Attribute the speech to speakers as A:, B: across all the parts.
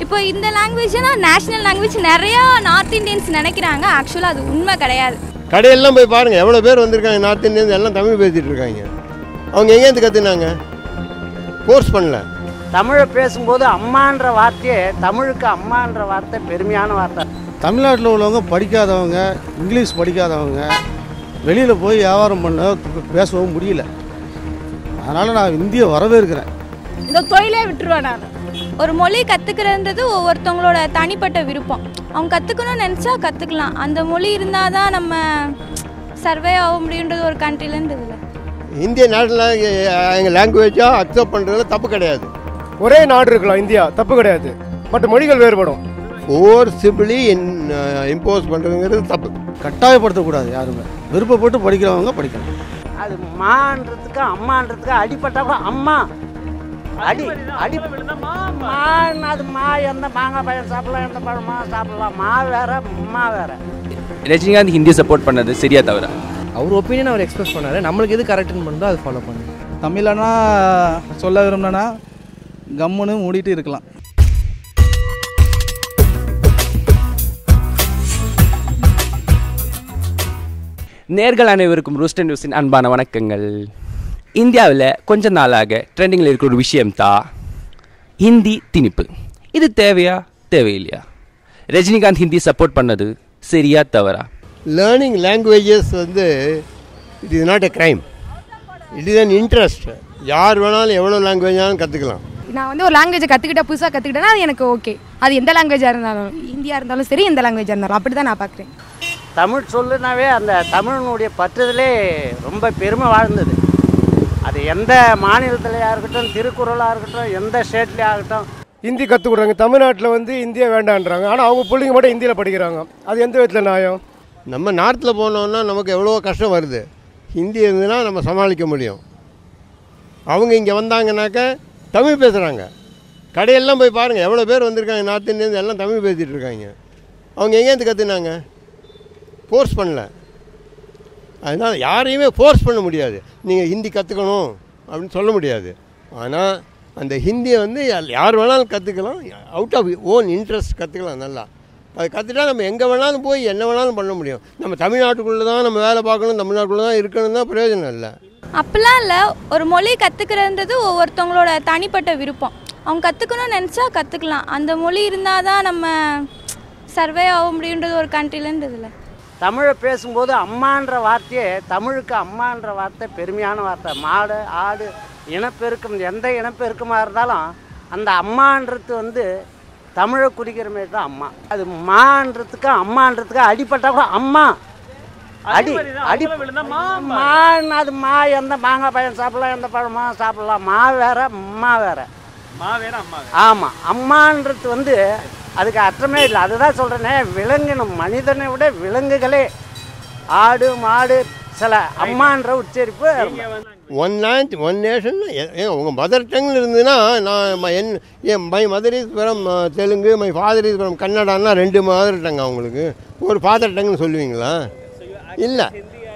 A: இப்போ இந்த லாங்குவேஜ்னா நேஷனல் லாங்குவேஜ் நிறையா நார்த் இந்தியன்ஸ் நினைக்கிறாங்க ஆக்சுவலாக அது உண்மை கிடையாது
B: கடையெல்லாம் போய் பாருங்கள் எவ்வளோ பேர் வந்திருக்காங்க நார்த் இந்தியன்ஸ் எல்லாம் தமிழ் பேசிகிட்டு இருக்காங்க அவங்க எங்கேருந்து கற்றுனாங்க கோர்ஸ் பண்ணல
C: தமிழை பேசும்போது அம்மான்ற வார்த்தையே தமிழுக்கு அம்மான்ற வார்த்தை பெருமையான வார்த்தை
D: தமிழ்நாட்டில் உள்ளவங்க படிக்காதவங்க இங்கிலீஷ் படிக்காதவங்க வெளியில் போய் வியாபாரம் பண்ண பேசவும் முடியல அதனால் நான் இந்தியை வரவேற்கிறேன்
A: இந்த தொழிலே விட்டுருவேன் நான் ஒரு மொழி கற்றுக்கிறன்றது ஒவ்வொருத்தவங்களோட தனிப்பட்ட விருப்பம் அவங்க கற்றுக்கணும்னு நினச்சா கற்றுக்கலாம் அந்த மொழி இருந்தால் தான் நம்ம சர்வே ஆக முடியுன்றது ஒரு கண்ட்ரிலன்றது இல்லை
B: இந்திய நேஷனல் எங்கள் லாங்குவேஜாக அக்செப்ட் பண்ணுறதுல தப்பு கிடையாது
E: ஒரே நாடு இருக்கலாம் இந்தியா தப்பு கிடையாது பட் மொழிகள் வேறுபடும்
B: ஃபோர்சிபிளி இன் இம்போஸ் பண்ணுறதுங்கிறது தப்பு
D: கட்டாயப்படுத்தக்கூடாது யாருமே விருப்பப்பட்டு படிக்கிறவங்க படிக்கணும்
C: அது மான்றதுக்கு அம்மான்றதுக்கு அடிப்பட்டா கூட அம்மா அடி அடி மான்னா அது மா எந்த மாங்காய் பழம் சாப்பிடலாம் எந்த பழமா சாப்பிடலாம் மா வேற அம்மா வேற
F: ரஜினிகாந்த் ஹிந்தி சப்போர்ட் பண்ணது சரியா தவிர
G: அவர் ஒப்பீனியன் அவர் எக்ஸ்பிரஸ் பண்ணாரு நம்மளுக்கு எது கரெக்ட்னு பண்ணுறோ அதை ஃபாலோ பண்ணு
D: தமிழனா சொல்ல விரும்பினா கம்முன்னு மூடிட்டு இருக்கலாம்
F: நேர்கள் அனைவருக்கும் ரூஸ்டன் நியூஸின் அன்பான வணக்கங்கள் இந்தியாவில் கொஞ்ச நாளாக ட்ரெண்டிங்கில் இருக்கிற ஒரு விஷயம்தான் ஹிந்தி திணிப்பு இது தேவையா தேவையில்லையா ரஜினிகாந்த் ஹிந்தி சப்போர்ட் பண்ணது சரியா தவறா
B: லேர்னிங் லாங்குவேஜஸ் வந்து it is not a crime it is an interest யார் வேணாலும் எவ்வளோ லாங்குவேஜாலும் கற்றுக்கலாம்
H: நான் வந்து ஒரு லாங்குவேஜை கற்றுக்கிட்டா புதுசாக கற்றுக்கிட்டேன்னா அது எனக்கு ஓகே அது எந்த லாங்குவேஜாக இருந்தாலும் இந்தியா இருந்தாலும் சரி எந்த லாங்குவேஜாக இருந்தாலும் அப்படி தான் நான் பார்க்குறேன்
C: தமிழ் சொல்லுனாவே அந்த தமிழனுடைய பற்றுதலே ரொம்ப பெருமை வாழ்ந்தது அது எந்த மாநிலத்திலையாக இருக்கட்டும் திருக்குறளாக இருக்கட்டும் எந்த ஸ்டேட்லேயே ஆகட்டும்
E: ஹிந்தி கற்றுக் கொடுறாங்க தமிழ்நாட்டில் வந்து இந்தியா வேண்டான்றாங்க ஆனால் அவங்க பிள்ளைங்க மட்டும் ஹிந்தியில் படிக்கிறாங்க அது எந்த விதத்தில் நியாயம்
B: நம்ம நார்த்தில் போனோன்னா நமக்கு எவ்வளோ கஷ்டம் வருது ஹிந்தி இருந்ததுன்னா நம்ம சமாளிக்க முடியும் அவங்க இங்கே வந்தாங்கனாக்க தமிழ் பேசுகிறாங்க கடையெல்லாம் போய் பாருங்கள் எவ்வளோ பேர் வந்திருக்காங்க நார்த் இந்தியன்ஸ் எல்லாம் தமிழ் பேசிகிட்டு இருக்காங்க அவங்க எங்கேருந்து கற்றுனாங்க ஃபோர்ஸ் பண்ணல அதனால் யாரையுமே ஃபோர்ஸ் பண்ண முடியாது நீங்கள் ஹிந்தி கற்றுக்கணும் அப்படின்னு சொல்ல முடியாது ஆனால் அந்த ஹிந்தியை வந்து யா- யார் வேணாலும் கற்றுக்கலாம் அவுட் ஆஃப் ஓன் இன்ட்ரெஸ்ட் கற்றுக்கலாம் நல்லா அது கற்றுட்டா நம்ம எங்கே வேணாலும் போய் என்ன வேணாலும் பண்ண முடியும் நம்ம தமிழ்நாட்டுக்குள்ளே தான் நம்ம வேலை பார்க்கணும் தமிழ்நாட்டுக்குள்ளே தான் இருக்கணும் தான் பிரயோஜனம் இல்லை
A: அப்படிலாம் இல்லை ஒரு மொழி கற்றுக்கிறன்றது ஒவ்வொருத்தவங்களோட தனிப்பட்ட விருப்பம் அவங்க கற்றுக்கணும்னு நினச்சா கற்றுக்கலாம் அந்த மொழி இருந்தால் தான் நம்ம சர்வே ஆக முடியுன்றது ஒரு கண்ட்ரிலன்றது இல்லை
C: தமிழை பேசும்போது அம்மான்ற வார்த்தையே தமிழுக்கு அம்மான்ற வார்த்தை பெருமையான வார்த்தை மாடு ஆடு இனப்பெருக்கம் எந்த இனப்பெருக்கமாக இருந்தாலும் அந்த அம்மான்றது வந்து தமிழை குறிக்கிற மாதிரி தான் அம்மா அது மான்றதுக்கு அம்மான்றதுக்கு அடிப்பட்டா கூட அம்மா அடி அடி மான்னா அது மா எந்த மாங்காய் பழம் சாப்பிடலாம் எந்த பழமா சாப்பிடலாம் மா வேற அம்மா வேற ஆமாம் அம்மான்றது வந்து அதுக்கு அர்த்தமே இல்லை அதுதான் சொல்கிறேனே விலங்கினம் மனிதனை விட விலங்குகளே ஆடு மாடு சில அம்மான்ற உச்சரிப்பு
B: ஒன் லேண்ட் ஒன் நேஷன் ஏன் உங்கள் மதர் டங்கில் இருந்ததுன்னா நான் ம- என் என் my mother is from Telugu my father is from கன்னடான்னா ரெண்டு மதர் டங் அவங்களுக்கு ஒரு ஃபாதர் டங்குன்னு சொல்லுவீங்களா இல்லை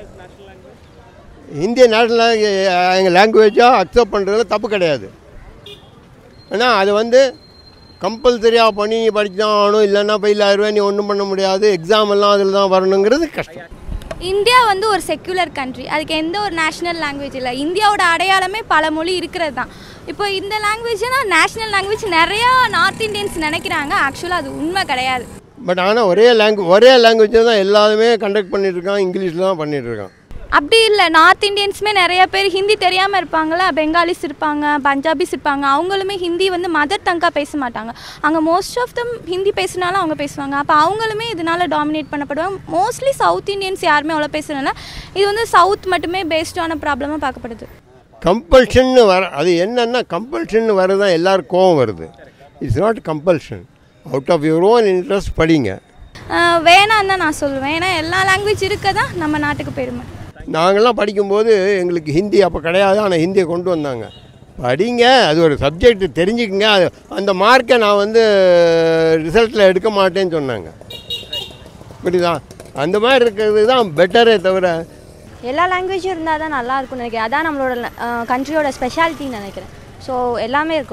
B: இந்திய நேஷனல் எங்கள் லாங்குவேஜாக அக்செப்ட் பண்ணுறதுல தப்பு கிடையாது ஆனால் அது வந்து கம்பல்சரியாக பண்ணி நீ படிச்சு தான் ஆகணும் இல்லைன்னா ஃபெயில் ஆயிடுவேன் நீ ஒன்றும் பண்ண முடியாது எக்ஸாம் எல்லாம் அதில் தான் வரணுங்கிறது கஷ்டம்
A: இந்தியா வந்து ஒரு செக்யூலர் கண்ட்ரி அதுக்கு எந்த ஒரு நேஷனல் லாங்குவேஜ் இல்லை இந்தியாவோட அடையாளமே பல மொழி இருக்கிறது தான் இப்போ இந்த லாங்குவேஜ்னா நேஷனல் லாங்குவேஜ் நிறையா நார்த் இந்தியன்ஸ் நினைக்கிறாங்க ஆக்சுவலாக அது உண்மை கிடையாது
B: பட் ஆனால் ஒரே லாங்கு ஒரே லாங்குவேஜ் தான் எல்லாருமே கண்டக்ட் பண்ணிட்டு இருக்கான் இங்கிலீஷில் தான் பண்ணிட்டு இருக்கான்
A: அப்படி இல்லை நார்த் இந்தியன்ஸுமே நிறைய பேர் ஹிந்தி தெரியாமல் இருப்பாங்களா பெங்காலிஸ் இருப்பாங்க பஞ்சாபிஸ் இருப்பாங்க அவங்களுமே ஹிந்தி வந்து மதர் டங்காக பேச மாட்டாங்க அங்கே மோஸ்ட் ஆஃப் தம் ஹிந்தி பேசினாலும் அவங்க பேசுவாங்க அப்போ அவங்களுமே இதனால டாமினேட் பண்ணப்படுவாங்க மோஸ்ட்லி சவுத் இந்தியன்ஸ் யாருமே அவ்வளோ பேசுறதுனால இது வந்து சவுத் மட்டுமே பேஸ்டான ப்ராப்ளமாக பார்க்கப்படுது
B: கம்பல்ஷன்னு வர அது என்னன்னா கம்பல்ஷன் வரதான் எல்லாரும் கோவம் வருது it's not compulsion out of your own interest படிங்க
A: ஆஹ் வேணான்னு தான் நான் சொல்லுவேன் ஏன்னா எல்லா லாங்குவேஜ் இருக்க தான் நம்ம நாட்டுக்கு பெருமை
B: நாங்கள்லாம் படிக்கும்போது எங்களுக்கு ஹிந்தி அப்போ கிடையாது ஆனால் ஹிந்தியை கொண்டு வந்தாங்க படிங்க அது ஒரு சப்ஜெக்ட் தெரிஞ்சுக்கங்க அது அந்த மார்க்கை நான் வந்து ரிசல்ட்டில் எடுக்க மாட்டேன்னு சொன்னாங்க புரியுதா அந்த மாதிரி இருக்கிறது தான் பெட்டரே தவிர
I: எல்லா லாங்குவேஜும் இருந்தால் தான் நல்லா இருக்கும்னு நினைக்கிறேன் அதான் நம்மளோட கண்ட்ரியோட ஸ்பெஷாலிட்டின்னு நினைக்கிறேன் ஸோ எல்லாமே இருக்கணும்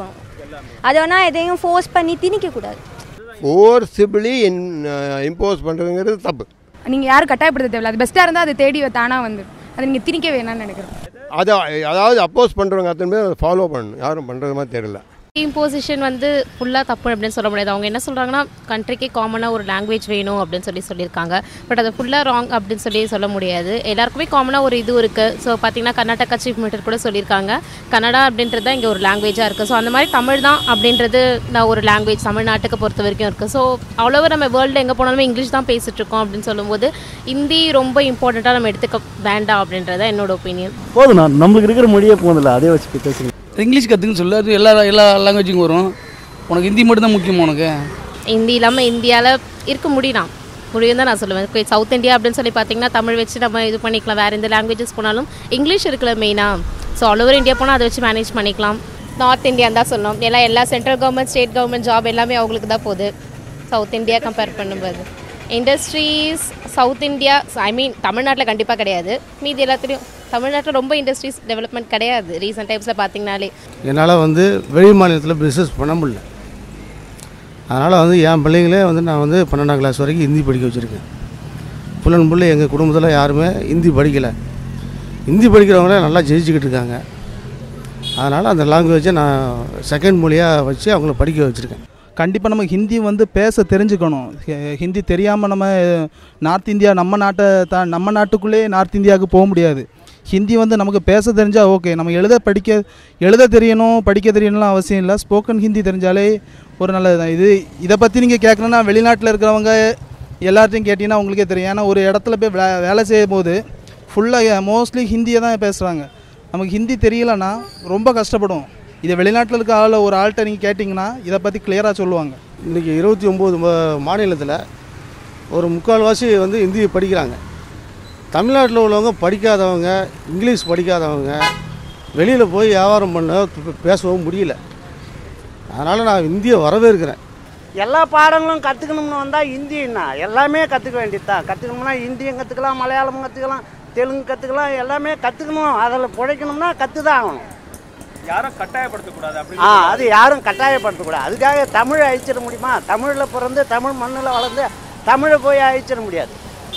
I: அதை வேணால் எதையும் ஃபோர்ஸ் பண்ணி திணிக்கக்கூடாது
B: ஃபோர்ஸிபிளி இன் இம்போஸ் பண்ணுறதுங்கிறது தப்பு
H: நீங்கள் யாரும் கட்டாயப்படுத்த தேவையில்ல அது பெஸ்ட்டாக இருந்தால் அது தேடி தானாக வந்து அதை நீங்கள் திணிக்க வேணாம்னு நினைக்கிறேன்
B: அதை அதாவது அப்போஸ் பண்ணுறவங்க அத்தனை பேர் அதை ஃபாலோ பண்ணணும் யாரும் பண்ணுறது மாதிரி தெரியல
J: இம்போசிஷன் வந்து ஃபுல்லாக தப்பு அப்படின்னு சொல்ல முடியாது அவங்க என்ன சொல்கிறாங்கன்னா கண்ட்ரிக்கே காமனாக ஒரு லாங்குவேஜ் வேணும் அப்படின்னு சொல்லி சொல்லியிருக்காங்க பட் அது ஃபுல்லாக ராங் அப்படின்னு சொல்லி சொல்ல முடியாது எல்லாருக்குமே காமனாக ஒரு இது இருக்குது ஸோ பார்த்தீங்கன்னா கர்நாடகா சீஃப் மினிஸ்டர் கூட சொல்லியிருக்காங்க கன்னடா அப்படின்றது தான் இங்கே ஒரு லாங்குவேஜாக இருக்குது ஸோ அந்த மாதிரி தமிழ் தான் அப்படின்றது நான் ஒரு லாங்குவேஜ் தமிழ்நாட்டுக்கு பொறுத்த வரைக்கும் இருக்குது ஸோ அவ்வளோவா நம்ம வேர்ல்டில் எங்கே போனாலுமே இங்கிலீஷ் தான் பேசிகிட்டு இருக்கோம் அப்படின்னு சொல்லும்போது ஹிந்தி ரொம்ப இம்பார்ட்டண்ட்டாக நம்ம எடுத்துக்க வேண்டாம் அப்படின்றது தான் என்னோட ஒப்பீனியன்
K: போதும் நான் நம்மளுக்கு இருக்கிற மொழியே போதில்ல அதே வச்சு பேசுங்க
L: இங்கிலீஷ் கற்றுக்குன்னு சொல்லு அது எல்லா எல்லா லாங்குவேஜுக்கும் வரும் உனக்கு ஹிந்தி மட்டும் தான் முக்கியமா உனக்கு
J: ஹிந்தி இல்லாமல் இந்தியாவில் இருக்க முடியலாம் முடியும் தான் நான் சொல்லுவேன் சவுத் இந்தியா அப்படின்னு சொல்லி பார்த்தீங்கன்னா தமிழ் வச்சு நம்ம இது பண்ணிக்கலாம் வேறு எந்த லாங்குவேஜஸ் போனாலும் இங்கிலீஷ் இருக்குல்ல மெயினாக ஸோ ஆல் ஓவர் இந்தியா போனால் அதை வச்சு மேனேஜ் பண்ணிக்கலாம் நார்த் இந்தியா தான் சொல்லணும் எல்லாம் எல்லா central government state government job எல்லாமே அவங்களுக்கு தான் போகுது சவுத் இந்தியா கம்பேர் பண்ணும்போது industries south India I mean தமிழ்நாட்டில் கண்டிப்பாக கிடையாது மீதி எல்லாத்துலேயும் தமிழ்நாட்டில் ரொம்ப இண்டஸ்ட்ரீஸ் டெவலப்மெண்ட் கிடையாது ரீசெண்ட் டைம்ஸில் பார்த்தீங்கனாலே
D: என்னால் வந்து வெளி மாநிலத்தில் பிஸ்னஸ் பண்ண முடியல அதனால் வந்து என் பிள்ளைங்களே வந்து நான் வந்து பன்னெண்டாம் கிளாஸ் வரைக்கும் ஹிந்தி படிக்க வச்சுருக்கேன் ஃபுல் அண்ட் ஃபுல்லு எங்கள் குடும்பத்தில் யாருமே ஹிந்தி படிக்கலை ஹிந்தி படிக்கிறவங்களே நல்லா ஜெயிச்சுக்கிட்டு இருக்காங்க அதனால் அந்த லாங்குவேஜை நான் செகண்ட் மொழியாக வச்சு அவங்கள படிக்க வச்சுருக்கேன்
M: கண்டிப்பாக நம்ம ஹிந்தி வந்து பேச தெரிஞ்சுக்கணும் ஹி- ஹிந்தி தெரியாமல் நம்ம நார்த் இந்தியா நம்ம நாட்டை தா நம்ம நாட்டுக்குள்ளே நார்த் இந்தியாவுக்கு போக முடியாது ஹிந்தி வந்து நமக்கு பேச தெரிஞ்சால் ஓகே நம்ம எழுத படிக்க எழுத தெரியணும் படிக்க தெரியணும்லாம் அவசியம் இல்லை ஸ்போக்கன் ஹிந்தி தெரிஞ்சாலே ஒரு நல்லது தான் இது இதை பற்றி நீங்கள் கேட்கணுன்னா வெளிநாட்டில் இருக்கிறவங்க எல்லார்ட்டையும் கேட்டிங்கன்னா உங்களுக்கே தெரியும் ஏன்னா ஒரு இடத்துல போய் வே வேலை செய்யும் போது ஃபுல்லாக மோஸ்ட்லி ஹிந்தியை தான் பேசுகிறாங்க நமக்கு ஹிந்தி தெரியலன்னா ரொம்ப கஷ்டப்படும் இதை வெளிநாட்டில் இருக்க ஆள் ஒரு ஆள்கிட்ட நீங்கள் கேட்டிங்கன்னா இதை பற்றி கிளியராக சொல்லுவாங்க
D: இன்றைக்கி இருபத்தி ஒம்பது மாநிலத்தில் ஒரு முக்கால்வாசி வந்து ஹிந்தி படிக்கிறாங்க தமிழ்நாட்டில் உள்ளவங்க படிக்காதவங்க இங்கிலீஷ் படிக்காதவங்க வெளியில் போய் வியாபாரம் பண்ண பே- பேசவும் முடியல அதனால் நான் இந்தியை வரவேற்கிறேன்
C: எல்லா பாடங்களும் கற்றுக்கணும்னு வந்தால் ஹிந்தி என்ன எல்லாமே கற்றுக்க வேண்டியது தான் கற்றுக்கணும்னா ஹிந்தியும் கற்றுக்கலாம் மலையாளமும் கற்றுக்கலாம் தெலுங்கு கற்றுக்கலாம் எல்லாமே கற்றுக்கணும் அதில் பிழைக்கணும்னா கற்று தான் ஆகணும்
N: யாரும் கட்டாயப்படுத்தக்கூடாது
C: ஆ அது யாரும் கட்டாயப்படுத்தக்கூடாது அதுக்காக தமிழை அழிச்சிட முடியுமா தமிழில் பிறந்து தமிழ் மண்ணில் வளர்ந்து தமிழை போய் அழிச்சிட முடியாது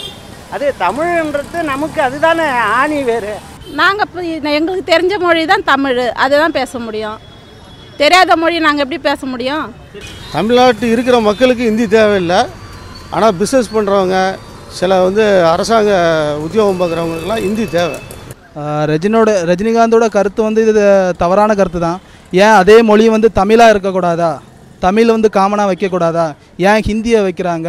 C: அது தமிழ்ன்றது நமக்கு அதுதானே ஆணி வேறு
O: நாங்கள் இப்போ எங்களுக்கு தெரிஞ்ச மொழி தான் தமிழ் அதை தான் பேச முடியும் தெரியாத மொழி நாங்கள் எப்படி பேச முடியும்
D: தமிழ்நாட்டு இருக்கிற மக்களுக்கு ஹிந்தி தேவையில்லை ஆனால் பிஸ்னஸ் பண்ணுறவங்க சில வந்து அரசாங்க உத்தியோகம் பார்க்குறவங்களுக்குலாம் ஹிந்தி தேவை
M: ஆஹ் ரஜினியோட ரஜினிகாந்தோட கருத்து வந்து இது தவறான கருத்து தான் ஏன் அதே மொழி வந்து தமிழாக இருக்கக்கூடாதா தமிழ் வந்து காமனாக வைக்கக்கூடாதா ஏன் ஹிந்தியை வைக்கிறாங்க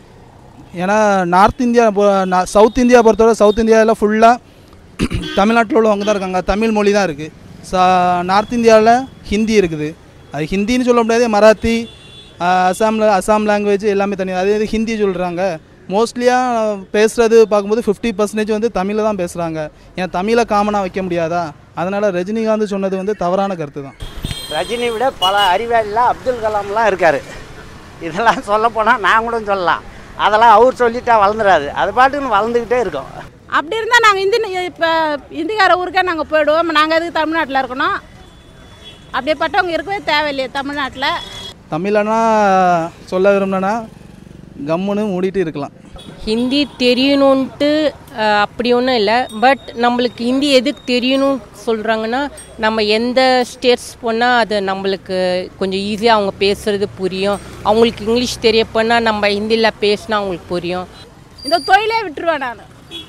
M: ஏன்னா நார்த் இந்தியா பொ- நா- சவுத் இந்தியா பொறுத்தவரை சவுத் இந்தியாவில் ஃபுல்லாக தமிழ்நாட்டில் உள்ளவங்க தான் இருக்காங்க தமிழ் மொழி தான் இருக்குது சா நார்த் இந்தியாவில் ஹிந்தி இருக்குது அது ஹிந்தின்னு சொல்ல முடியாது மராத்தி ஆஹ் அசாமில் அசாம் லாங்குவேஜ் எல்லாமே தனி அதே இது ஹிந்தி சொல்கிறாங்க மோஸ்ட்லியாக பேசுகிறது பார்க்கும்போது ஃபிஃப்டி பர்சன்டேஜ் வந்து தமிழில் தான் பேசுகிறாங்க ஏன் தமிழை காமனாக வைக்க முடியாதா அதனால் ரஜினிகாந்த் சொன்னது வந்து தவறான கருத்து தான்
C: ரஜினி விட பல அறிவாளிலாம் அப்துல் கலாம்லாம் இருக்கார் இதெல்லாம் சொல்ல போனால் நான் கூட சொல்லலாம் அதெல்லாம் அவர் சொல்லிட்டா வளர்ந்துடாது அது பாட்டுன்னு வளர்ந்துக்கிட்டே இருக்கும்
O: அப்படி இருந்தால் நாங்கள் இந்தி இப்போ இந்திக்கார ஊருக்கே நாங்கள் போயிடுவோம் நாங்கள் எதுக்கு தமிழ்நாட்டில் இருக்கணும் அப்படியேப்பட்டவங்க இருக்கவே தேவையில்லையே தமிழ்நாட்டில்
M: தமிழனா சொல்ல விரும்பினா கம்முன்னு மூடிட்டு இருக்கலாம்
P: ஹிந்தி தெரியணுன்ட்டு அஹ், அப்படி ஒன்றும் இல்லை பட் நம்மளுக்கு ஹிந்தி எதுக்கு தெரியணும்னு சொல்கிறாங்கன்னா நம்ம எந்த ஸ்டேட்ஸ் போனால் அது நம்மளுக்கு கொஞ்சம் ஈஸியாக அவங்க பேசுகிறது புரியும் அவங்களுக்கு இங்கிலீஷ் தெரிய போனால் நம்ம ஹிந்தியில் பேசினா அவங்களுக்கு புரியும்
O: இந்த தொழிலே விட்டுருவேன் நான்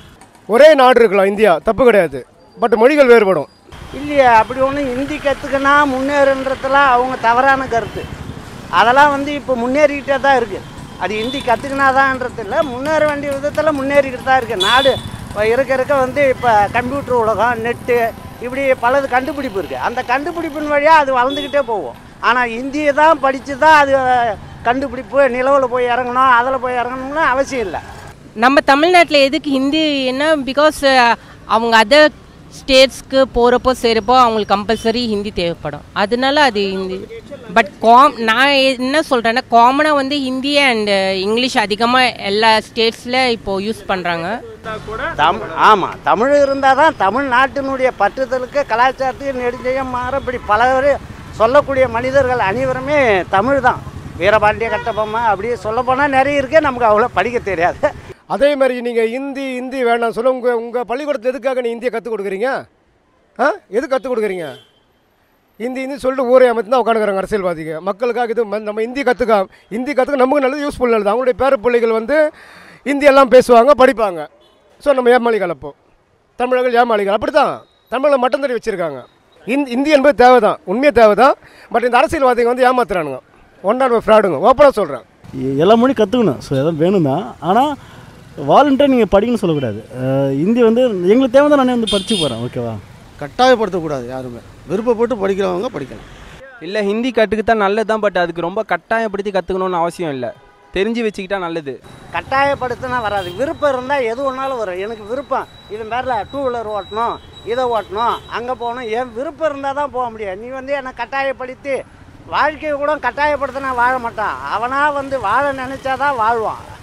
E: ஒரே நாடு இருக்கலாம் இந்தியா தப்பு கிடையாது பட் மொழிகள் வேறுபடும்
C: இல்லையே அப்படி ஒன்றும் ஹிந்தி கற்றுக்கினா முன்னேறுன்றதுலாம் அவங்க தவறான கருத்து அதெல்லாம் வந்து இப்போ முன்னேறிக்கிட்டே தான் இருக்குது அது ஹிந்தி கற்றுக்கினாதான்றது இல்லை முன்னேற வேண்டிய விதத்தில் முன்னேறிக்கிட்டு தான் இருக்குது நாடு இப்ப இருக்க இருக்க வந்து இப்போ கம்ப்யூட்டர் உலகம் நெட்டு இப்படி பலது கண்டுபிடிப்பு இருக்குது அந்த கண்டுபிடிப்பின் வழியாக அது வளர்ந்துக்கிட்டே போகும் ஆனால் ஹிந்தியை தான் படித்து தான் அது கண்டுபிடிப்பு நிலவில் போய் இறங்கணும் அதில் போய் இறங்கணும்னு அவசியம் இல்லை
P: நம்ம தமிழ்நாட்டில் எதுக்கு ஹிந்தி என்ன பிகாஸ் அவங்க அதர் ஸ்டேட்ஸ்க்கு போகிறப்போ செய்கிறப்போ அவங்களுக்கு கம்பல்சரி ஹிந்தி தேவைப்படும் அதனால அது ஹிந்தி பட் காம் நான் என்ன சொல்கிறேன்னா காமனாக வந்து ஹிந்தி அண்ட் இங்கிலீஷ் அதிகமாக எல்லா ஸ்டேட்ஸில் இப்போது யூஸ் பண்ணுறாங்க
C: தம் ஆமாம் தமிழ் இருந்தால் தான் தமிழ்நாட்டினுடைய பற்றுதலுக்கு கலாச்சாரத்துக்கு நெடுஞ்செய்யம் மாற இப்படி பல பேர் சொல்லக்கூடிய மனிதர்கள் அனைவருமே தமிழ் தான் வீரபாண்டிய கட்டபொம்மை அப்படியே சொல்லப்போனால் நிறைய இருக்குது நமக்கு அவ்வளோ படிக்க தெரியாது
E: அதே மாதிரி நீங்கள் ஹிந்தி ஹிந்தி வேண்டாம் சொல்ல உங்கள் உங்கள் பள்ளிக்கூடத்தில் எதுக்காக நீ இந்தியை கற்றுக் கொடுக்குறீங்க ஆ எது கற்றுக் கொடுக்குறீங்க ஹிந்தி ஹிந்தி சொல்லிட்டு ஊரே அமைத்து தான் உட்காந்துக்கிறாங்க அரசியல்வாதிங்க மக்களுக்காக இது ம- நம்ம ஹிந்தி கற்றுக்க ஹிந்தி கற்றுக்க நமக்கு நல்லது யூஸ்ஃபுல் நல்லது அவங்களுடைய பேர பிள்ளைகள் வந்து ஹிந்தி எல்லாம் பேசுவாங்க படிப்பாங்க ஸோ நம்ம ஏமாளிகள் அப்போ தமிழர்கள் ஏமாளிகள் அப்படி தான் தமிழை மட்டும் தடி வச்சுருக்காங்க ஹிந்தி ஹிந்தி என்பது தேவை தான் உண்மையே தேவை தான் பட் இந்த அரசியல்வாதிகள் வந்து ஏமாத்துறானுங்க ஒன் நாட் ஃப்ராடுங்க ஓப்பனாக சொல்கிறேன்
K: எ- எல்லா மொழியும் கற்றுக்கணும் ஸோ எதாவது வேணும் தான் ஆனால் வாலண்டியர் நீங்கள் படிக்கணும்னு சொல்லக்கூடாது அஹ் ஹிந்தி வந்து எங்களுக்கு தேவை தான் நானே வந்து படிச்சு போகிறேன் ஓகேவா
D: கட்டாயப்படுத்தக்கூடாது யாருமே விருப்பப்பட்டு படிக்கிறவங்க படிக்கலாம்
F: இல்லை ஹிந்தி கற்றுக்கிட்டா நல்லது தான் பட் அதுக்கு ரொம்ப கட்டாயப்படுத்தி கற்றுக்கணும்னு அவசியம் இல்லை தெரிஞ்சு வச்சுக்கிட்டா நல்லது
C: கட்டாயப்படுத்தினா வராது விருப்பம் இருந்தால் எது ஒன்றாலும் வரும் எனக்கு விருப்பம் இது பேரில் டூ வீலர் ஓட்டணும் இதை ஓட்டணும் அங்கே போகணும் என் விருப்பம் இருந்தால் தான் போக முடியும் நீ வந்து என்னை கட்டாயப்படுத்தி வாழ்க்கையை கூட கட்டாயப்படுத்தினா வாழ மாட்டான் அவனாக வந்து வாழ நினச்சாதான் வாழ்வான்